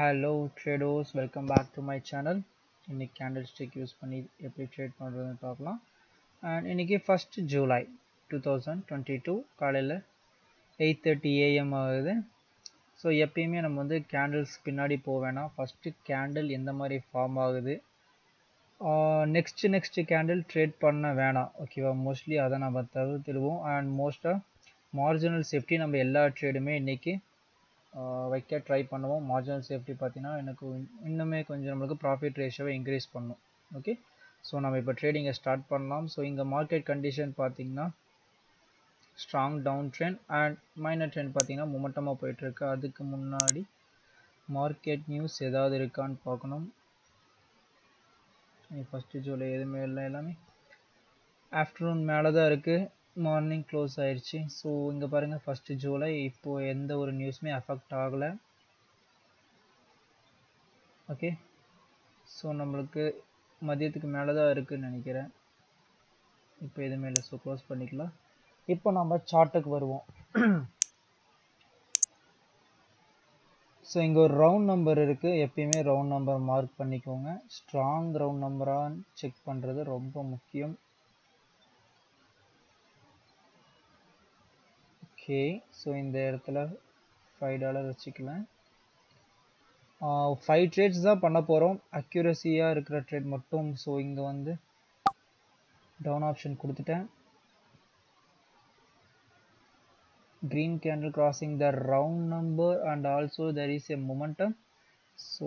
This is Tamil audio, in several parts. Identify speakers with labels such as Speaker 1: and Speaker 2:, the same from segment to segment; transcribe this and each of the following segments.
Speaker 1: hello traders welcome back to my channel இன்றைக்கி கேண்டில் ஸ்டிக் யூஸ் பண்ணி எப்படி ட்ரேட் பண்ணுறதுன்னு பார்க்கலாம் அண்ட் இன்றைக்கி first July two thousand twenty two காலையில் எயிட் தேர்ட்டி ஏஎம் ஆகுது ஸோ எப்பயுமே நம்ம வந்து கேண்டில்ஸ் பின்னாடி போக வேணாம் ஃபஸ்ட்டு கேண்டில் எந்த மாதிரி ஃபார்ம் ஆகுது நெக்ஸ்ட்டு நெக்ஸ்ட்டு கேண்டில் ட்ரேட் பண்ண வேணாம் ஓகேவா மோஸ்ட்லி அதை நம்ம தவிர்த்துடுவோம் அண்ட் மோஸ்ட்டாக மார்ஜினல் சேஃப்டி நம்ம எல்லா ட்ரேடுமே இன்றைக்கி வைக்க ட்ரை பண்ணுவோம் மார்ஜினல் சேஃப்டி பார்த்தீங்கன்னா எனக்கு இன்னுமே கொஞ்சம் நம்மளுக்கு ப்ராஃபிட் ரேஷியோவை இன்க்ரீஸ் பண்ணும் ஓகே ஸோ நம்ம இப்போ ட்ரேடிங்கை ஸ்டார்ட் பண்ணலாம் ஸோ இங்கே மார்க்கெட் கண்டிஷன் பார்த்தீங்கன்னா strong down trend and minor trend பார்த்தீங்கன்னா மொமெண்டமாக போயிட்டுருக்கு அதுக்கு முன்னாடி மார்க்கெட் நியூஸ் ஏதாவது இருக்கான்னு பார்க்கணும் ஃபஸ்ட்டு ஜூலை எதுவுமே இல்லை எல்லாமே ஆஃப்டர்நூன் மேலே தான் இருக்குது மார்னிங் க்ளோஸ் ஆயிடுச்சு ஸோ இங்கே பாருங்கள் ஃபஸ்ட்டு ஜூலை இப்போது எந்த ஒரு நியூஸுமே அஃபெக்ட் ஆகலை ஓகே ஸோ நம்மளுக்கு மதியத்துக்கு மேலே தான் இருக்குதுன்னு நினைக்கிறேன் இப்போ எதுவுமே இல்லை ஸோ க்ளோஸ் பண்ணிக்கலாம் இப்போ நம்ம சார்ட்டுக்கு வருவோம் ஸோ இங்கே ஒரு ரவுண்ட் நம்பர் இருக்குது எப்பயுமே ரவுண்ட் நம்பர் மார்க் பண்ணிக்கோங்க ஸ்ட்ராங் ரவுண்ட் நம்பரான்னு செக் பண்ணுறது ரொம்ப முக்கியம் ஓகே ஸோ இந்த இடத்துல ஃபைவ் டாலர் வச்சுக்கலாம் ஃபைவ் ட்ரேட்ஸ் தான் பண்ண போகிறோம் அக்யூரஸியாக இருக்கிற ட்ரேட் மட்டும் ஸோ இங்கே வந்து டவுன் ஆப்ஷன் கொடுத்துட்டேன் green candle crossing the round number and also there is a momentum so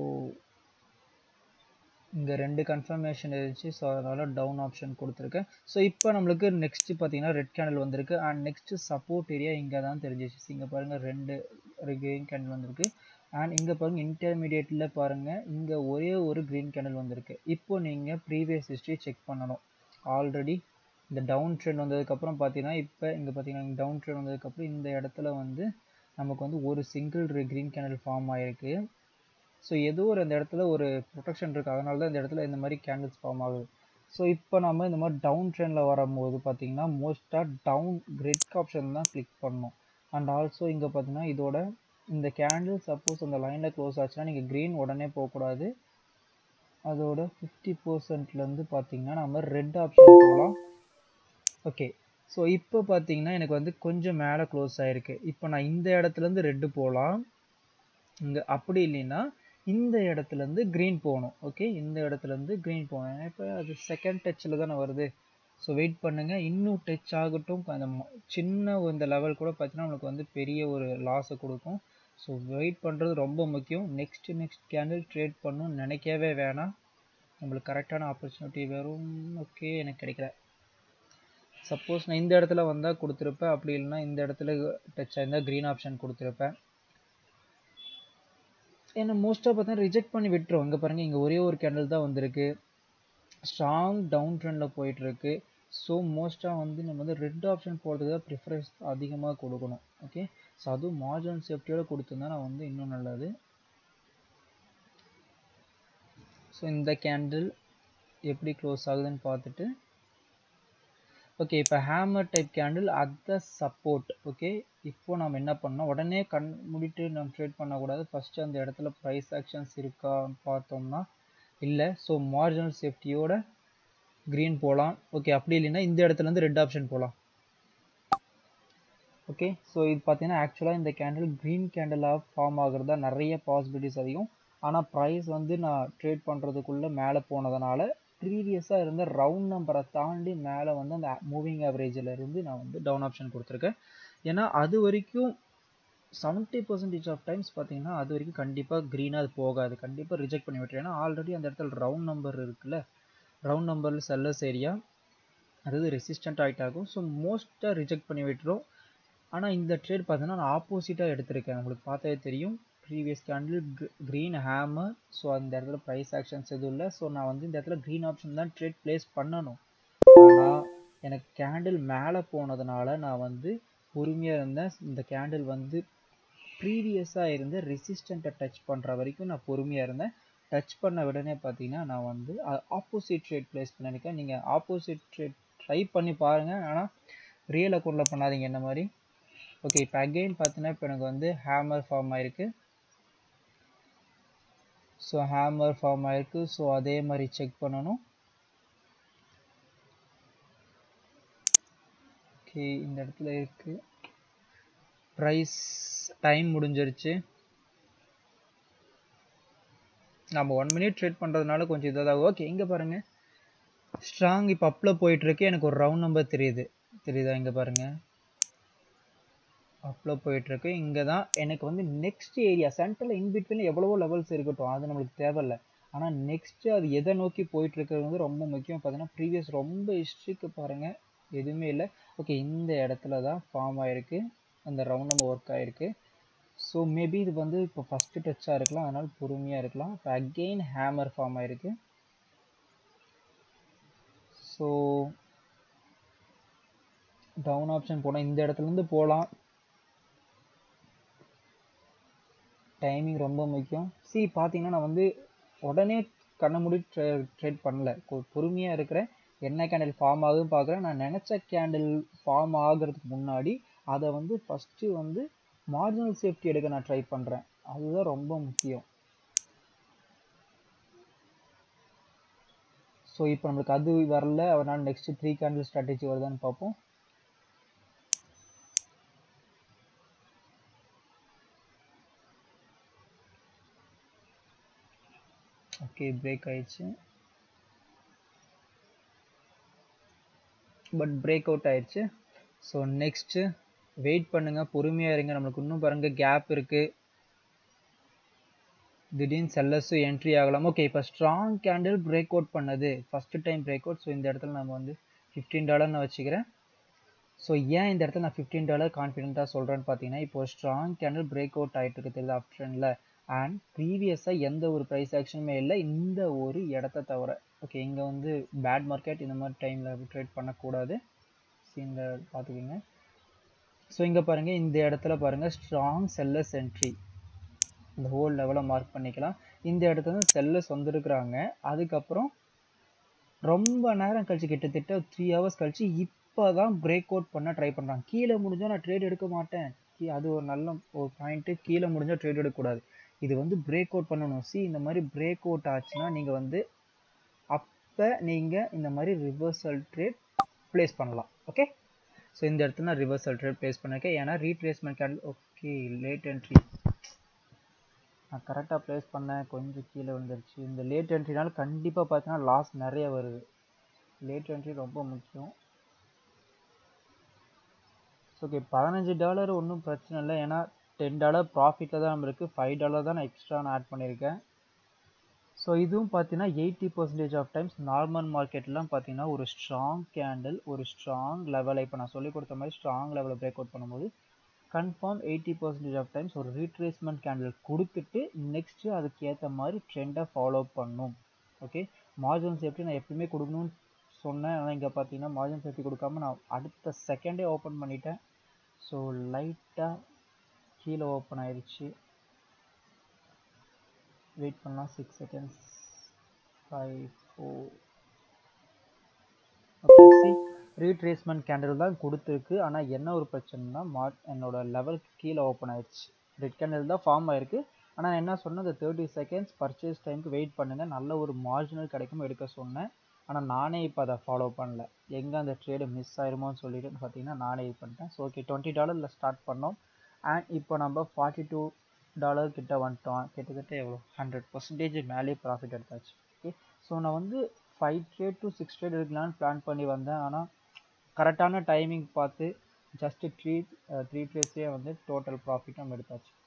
Speaker 1: இங்கே ரெண்டு கன்ஃபர்மேஷன் இருந்துச்சு ஸோ அதனால் டவுன் ஆப்ஷன் கொடுத்துருக்கேன் ஸோ இப்போ நம்மளுக்கு நெக்ஸ்ட்டு பார்த்தீங்கன்னா ரெட் கேண்டில் வந்திருக்கு அண்ட் நெக்ஸ்ட்டு சப்போர்ட் ஏரியா இங்கே தான் தெரிஞ்சிச்சு இங்கே பாருங்கள் ரெண்டு க்ரீன் கேண்டில் வந்திருக்கு அண்ட் இங்கே பாருங்கள் இன்டர்மீடியட்டில் பாருங்கள் இங்கே ஒரே ஒரு க்ரீன் கேண்டில் வந்திருக்கு இப்போ நீங்கள் ப்ரீவியஸ் ஹிஸ்ட்ரி செக் பண்ணணும் ஆல்ரெடி இந்த டவுன் ட்ரெண்ட் வந்ததுக்கப்புறம் பார்த்தீங்கன்னா இப்போ இங்கே பார்த்தீங்கன்னா டவுன் ட்ரெண்ட் வந்ததுக்கப்புறம் இந்த இடத்துல வந்து நமக்கு வந்து ஒரு சிங்கிள் க்ரீன் கேண்டில் ஃபார்ம் ஆகிருக்கு ஸோ ஏதோ ஒரு அந்த இடத்துல ஒரு ப்ரொடெக்ஷன் இருக்குது அதனால தான் இந்த இடத்துல இந்த மாதிரி கேண்டில்ஸ் ஃபார்ம் ஆகுது ஸோ இப்போ நம்ம இந்த மாதிரி டவுன் ட்ரெண்டில் வரும்போது பார்த்தீங்கன்னா மோஸ்ட்டாக டவுன் ரெட் ஆப்ஷன் தான் கிளிக் பண்ணணும் அண்ட் ஆல்சோ இங்கே பார்த்தீங்கன்னா இதோட இந்த கேண்டில் சப்போஸ் அந்த லைனில் க்ளோஸ் ஆச்சுன்னா நீங்கள் க்ரீன் உடனே போகக்கூடாது அதோட ஃபிஃப்டி பர்சன்ட்லேருந்து பார்த்தீங்கன்னா நம்ம ரெட் ஆப்ஷன் போகலாம் ஓகே ஸோ இப்போ பார்த்தீங்கன்னா எனக்கு வந்து கொஞ்சம் மேலே க்ளோஸ் ஆகிருக்கு இப்போ நான் இந்த இடத்துலேருந்து ரெட்டு போகலாம் இங்கே அப்படி இல்லைன்னா இந்த இடத்துலேருந்து க்ரீன் போகணும் ஓகே இந்த இடத்துலேருந்து க்ரீன் போகணும் இப்போ அது செகண்ட் டச்சில் தானே வருது ஸோ வெயிட் பண்ணுங்கள் இன்னும் டச் ஆகட்டும் அந்த சின்ன இந்த லெவல் கூட பார்த்தீங்கன்னா நம்மளுக்கு வந்து பெரிய ஒரு லாஸை கொடுக்கும் ஸோ வெயிட் பண்ணுறது ரொம்ப முக்கியம் நெக்ஸ்ட் நெக்ஸ்ட் கேண்டில் ட்ரேட் பண்ணணும்னு நினைக்கவே வேணாம் நம்மளுக்கு கரெக்டான ஆப்பர்ச்சுனிட்டி வெறும் ஓகே எனக்கு கிடைக்கல சப்போஸ் நான் இந்த இடத்துல வந்தால் கொடுத்துருப்பேன் அப்படி இல்லைன்னா இந்த இடத்துல டச் ஆயிருந்தால் க்ரீன் ஆப்ஷன் கொடுத்துருப்பேன் ஏன்னா மோஸ்ட்டாக பார்த்தா ரிஜெக்ட் பண்ணி விட்டுரும் இங்கே பாருங்கள் இங்கே ஒரே ஒரு கேண்டில் தான் வந்திருக்கு ஸ்ட்ராங் டவுன் ட்ரெண்டில் போயிட்டுருக்கு ஸோ மோஸ்ட்டாக வந்து நம்ம வந்து ரெட் ஆப்ஷன் போகிறதுக்கு தான் ப்ரிஃபரன்ஸ் அதிகமாக கொடுக்கணும் ஓகே ஸோ அதுவும் மார்ஜின் சேஃப்டியோடு கொடுத்துருந்தா நான் வந்து இன்னும் நல்லது ஸோ இந்த கேண்டில் எப்படி க்ளோஸ் ஆகுதுன்னு பார்த்துட்டு ஓகே இப்போ ஹேமர் டைப் கேண்டில் அத சப்போர்ட் ஓகே இப்போ நம்ம என்ன பண்ணோம் உடனே கண் முடிட்டு நம்ம ட்ரேட் பண்ணக்கூடாது ஃபஸ்ட்டு அந்த இடத்துல ப்ரைஸ் ஆக்ஷன்ஸ் இருக்கா பார்த்தோம்னா இல்லை ஸோ மார்ஜினல் சேஃப்டியோட க்ரீன் போகலாம் ஓகே அப்படி இல்லைன்னா இந்த இடத்துலேருந்து ரெட் ஆப்ஷன் போகலாம் ஓகே ஸோ இது பார்த்தீங்கன்னா ஆக்சுவலாக இந்த கேண்டில் க்ரீன் கேண்டிலாக ஃபார்ம் ஆகுறதா நிறைய பாசிபிலிட்டிஸ் அதிகம் ஆனால் ப்ரைஸ் வந்து நான் ட்ரேட் பண்ணுறதுக்குள்ளே மேலே போனதுனால ப்ரீவியஸாக இருந்த ரவுண்ட் நம்பரை தாண்டி மேலே வந்து அந்த மூவிங் ஆவரேஜில் இருந்து நான் வந்து டவுன் ஆப்ஷன் கொடுத்துருக்கேன் ஏன்னா அது வரைக்கும் செவன்ட்டி பர்சன்டேஜ் ஆஃப் டைம்ஸ் பார்த்தீங்கன்னா அது வரைக்கும் கண்டிப்பாக க்ரீனாக அது போகாது கண்டிப்பாக ரிஜெக்ட் பண்ணி விட்டுரு ஏன்னா ஆல்ரெடி அந்த இடத்துல ரவுண்ட் நம்பர் இருக்குல்ல ரவுண்ட் நம்பரில் செல்லர்ஸ் ஏரியா அதாவது ரெசிஸ்டண்ட் ஆகிட் ஆகும் ஸோ மோஸ்ட்டாக ரிஜெக்ட் பண்ணி விட்டுரும் ஆனால் இந்த ட்ரேட் பார்த்தீங்கன்னா நான் ஆப்போசிட்டாக எடுத்திருக்கேன் உங்களுக்கு பார்த்தாவே தெரியும் previous candle green hammer so அந்த இடத்துல ப்ரைஸ் ஆக்ஷன்ஸ் எதுவும் இல்லை ஸோ நான் வந்து இந்த இடத்துல க்ரீன் ஆப்ஷன் தான் ட்ரேட் ப்ளேஸ் பண்ணணும் ஆனால் எனக்கு கேண்டில் மேலே போனதுனால நான் வந்து பொறுமையாக இருந்தேன் இந்த கேண்டில் வந்து ப்ரீவியஸாக இருந்து ரெசிஸ்டண்ட்டை டச் பண்ணுற வரைக்கும் நான் பொறுமையாக இருந்தேன் டச் பண்ண உடனே பார்த்தீங்கன்னா நான் வந்து ஆப்போசிட் ட்ரேட் ப்ளேஸ் பண்ணியிருக்கேன் நீங்கள் ஆப்போசிட் ட்ரேட் ட்ரை பண்ணி பாருங்கள் ஆனால் ரியல் அக்கௌண்ட்டில் பண்ணாதீங்க என்ன மாதிரி ஓகே இப்போ அகெயின் பார்த்தீங்கன்னா இப்போ எனக்கு வந்து ஹேமர் ஃபார்ம் ஆயிருக்கு ஸோ ஹேமர் ஃபார்ம் ஆயிருக்கு ஸோ அதே மாதிரி செக் பண்ணணும் ஓகே இந்த இடத்துல இருக்கு ப்ரைஸ் டைம் முடிஞ்சிருச்சு நம்ம ஒன் மினிட் ட்ரேட் பண்ணுறதுனால கொஞ்சம் இதாக ஓகே இங்கே பாருங்கள் ஸ்ட்ராங் இப்போ அப்பில் போயிட்டுருக்கு எனக்கு ஒரு ரவுண்ட் நம்பர் தெரியுது தெரியுதா இங்கே பாருங்கள் அப்பில் போயிட்டுருக்கு இங்கே தான் எனக்கு வந்து நெக்ஸ்ட் ஏரியா சென்டரில் இன்பிட்வீனில் எவ்வளவோ லெவல்ஸ் இருக்கட்டும் அது நம்மளுக்கு தேவையில்ல ஆனால் நெக்ஸ்ட்டு அது எதை நோக்கி போயிட்டுருக்கிறது வந்து ரொம்ப முக்கியம் பார்த்தீங்கன்னா ப்ரீவியஸ் ரொம்ப ஹிஸ்ட்ரிக்கு பாருங்கள் எதுவுமே இல்லை ஓகே இந்த இடத்துல தான் ஃபார்ம் ஆகிருக்கு அந்த ரவுண்ட் நம்ம ஒர்க் ஆகிருக்கு ஸோ மேபி இது வந்து இப்போ ஃபஸ்ட்டு டச்சாக இருக்கலாம் அதனால் பொறுமையாக இருக்கலாம் இப்போ அகெயின் ஹேமர் ஃபார்ம் ஆகிருக்கு ஸோ டவுன் ஆப்ஷன் போனால் இந்த இடத்துலேருந்து போகலாம் டைமிங் ரொம்ப முக்கியம் சி பார்த்தீங்கன்னா நான் வந்து உடனே கண்ணை மூடி ட்ரே ட்ரேட் பண்ணல பொறுமையாக இருக்கிறேன் என்ன கேண்டில் ஃபார்ம் ஆகுதுன்னு பார்க்குறேன் நான் நினச்ச கேண்டில் ஃபார்ம் ஆகிறதுக்கு முன்னாடி அதை வந்து ஃபஸ்ட்டு வந்து மார்ஜினல் சேஃப்டி எடுக்க நான் ட்ரை பண்ணுறேன் அதுதான் ரொம்ப முக்கியம் ஸோ இப்போ நம்மளுக்கு அது வரல அதனால் நெக்ஸ்ட் த்ரீ கேண்டில் ஸ்ட்ராட்டஜி வருதான்னு பார்ப்போம் ஓகே பிரேக் ஆயிடுச்சு பட் பிரேக் அவுட் ஆயிடுச்சு ஸோ நெக்ஸ்ட்டு வெயிட் பண்ணுங்கள் பொறுமையாக இருங்க நம்மளுக்கு இன்னும் பாருங்கள் கேப் இருக்குது திடீர்னு செல்லர்ஸும் என்ட்ரி ஆகலாம் ஓகே இப்போ ஸ்ட்ராங் கேண்டில் பிரேக் அவுட் பண்ணது first time break out so இந்த இடத்துல நம்ம வந்து ஃபிஃப்டீன் டாலர் நான் வச்சுக்கிறேன் ஸோ ஏன் இந்த இடத்துல நான் ஃபிஃப்டீன் டாலர் கான்ஃபிடென்ட்டாக சொல்கிறேன்னு பார்த்தீங்கன்னா இப்போ ஸ்ட்ராங் கேண்டில் பிரேக் அவுட் ஆகிட்டு இருக்கு தெரியுது அப் ட்ரெண்டில் அண்ட் ப்ரீவியஸாக எந்த ஒரு ப்ரைஸ் ஆக்ஷனுமே இல்லை இந்த ஒரு இடத்த தவிர ஓகே இங்கே வந்து பேட் மார்க்கெட் இந்த மாதிரி டைமில் ட்ரேட் பண்ணக்கூடாது இந்த பார்த்துக்கோங்க ஸோ இங்கே பாருங்கள் இந்த இடத்துல பாருங்கள் ஸ்ட்ராங் செல்லர்ஸ் என்ட்ரி இந்த ஹோல் லெவலை மார்க் பண்ணிக்கலாம் இந்த இடத்துல வந்து செல்லர்ஸ் வந்திருக்கிறாங்க அதுக்கப்புறம் ரொம்ப நேரம் கழிச்சு கிட்டத்தட்ட த்ரீ ஹவர்ஸ் கழிச்சு இப்போ தான் பிரேக் அவுட் பண்ண ட்ரை பண்ணுறாங்க கீழே முடிஞ்சால் நான் ட்ரேட் எடுக்க மாட்டேன் அது ஒரு நல்ல ஒரு பாயிண்ட்டு கீழே முடிஞ்சால் ட்ரேட் எடுக்கக்கூடாது இது வந்து பிரேக் அவுட் பண்ணணும் சி இந்த மாதிரி பிரேக் அவுட் ஆச்சுன்னா நீங்கள் வந்து அப்போ நீங்கள் இந்த மாதிரி ரிவர்சல் ட்ரேட் ப்ளேஸ் பண்ணலாம் ஓகே ஸோ இந்த இடத்துல நான் ரிவர்சல் ட்ரேட் ப்ளேஸ் பண்ணியிருக்கேன் ஏன்னா retracement candle okay late entry நான் கரெக்டாக ப்ளேஸ் பண்ணேன் கொஞ்சம் கீழே வந்துருச்சு இந்த லேட் என்ட்ரினால கண்டிப்பாக பார்த்தீங்கன்னா லாஸ் நிறைய வருது லேட் என்ட்ரி ரொம்ப முக்கியம் ஓகே பதினஞ்சு டாலர் ஒன்றும் பிரச்சனை இல்லை ஏன்னா டென் டாலர் ப்ராஃபிட்டில் தான் நம்ம இருக்குது ஃபைவ் டாலர் தான் நான் எக்ஸ்ட்ரா நான் ஆட் பண்ணியிருக்கேன் ஸோ இதுவும் பார்த்தீங்கன்னா eighty percentage of times normal மார்க்கெட்லாம் பார்த்தீங்கன்னா ஒரு ஸ்ட்ராங் கேண்டில் ஒரு ஸ்ட்ராங் லெவலை இப்போ நான் சொல்லி கொடுத்த மாதிரி ஸ்ட்ராங் லெவலை பிரேக் அவுட் பண்ணும்போது confirm eighty percentage of times ஒரு ரீட்ரேஸ்மெண்ட் கேண்டில் கொடுத்துட்டு நெக்ஸ்ட்டு அதுக்கு ஏற்ற மாதிரி ட்ரெண்டை ஃபாலோ பண்ணும் ஓகே மார்ஜின் சேஃப்டி நான் எப்பயுமே கொடுக்கணும்னு சொன்னேன் ஆனால் இங்கே பார்த்தீங்கன்னா மார்ஜின் சேஃப்டி கொடுக்காம நான் அடுத்த செகண்டே ஓப்பன் பண்ணிட்டேன் ஸோ லைட்டாக கீழே ஓப்பன் ஆயிடுச்சு வெயிட் பண்ணலாம் six seconds five four okay see retracement candle தான் கொடுத்துருக்கு ஆனால் என்ன ஒரு பிரச்சனைனா மா என்னோட லெவலுக்கு கீழே ஓப்பன் ஆயிடுச்சு ரெட் கேண்டில் தான் ஃபார்ம் ஆயிருக்கு ஆனால் என்ன சொன்னேன் அந்த தேர்ட்டி செகண்ட்ஸ் பர்ச்சேஸ் டைமுக்கு வெயிட் பண்ணுங்கள் நல்ல ஒரு மார்ஜினல் கிடைக்கும் எடுக்க சொன்னேன் ஆனால் நானே இப்போ அதை ஃபாலோ பண்ணல எங்கே அந்த ட்ரேடு மிஸ் ஆயிருமோன்னு சொல்லிட்டு பார்த்தீங்கன்னா நானே இது பண்ணிட்டேன் ஸோ ஓகே டுவெண்ட்டி டாலரில் ஸ்டார்ட் பண்ணோம் அண்ட் இப்போ நம்ம ஃபார்ட்டி டூ டாலர் கிட்ட வந்துட்டோம் கிட்டத்தட்ட எவ்வளோ ஹண்ட்ரட் பர்சன்டேஜ் மேலே ப்ராஃபிட் எடுத்தாச்சு ஓகே ஸோ நான் வந்து five trade to six trade எடுக்கலான்னு பிளான் பண்ணி வந்தேன் ஆனால் கரெக்டான டைமிங் பார்த்து ஜஸ்ட்டு த்ரீ த்ரீ ட்ரேட்ஸே வந்து டோட்டல் ப்ராஃபிட் நம்ம எடுத்தாச்சு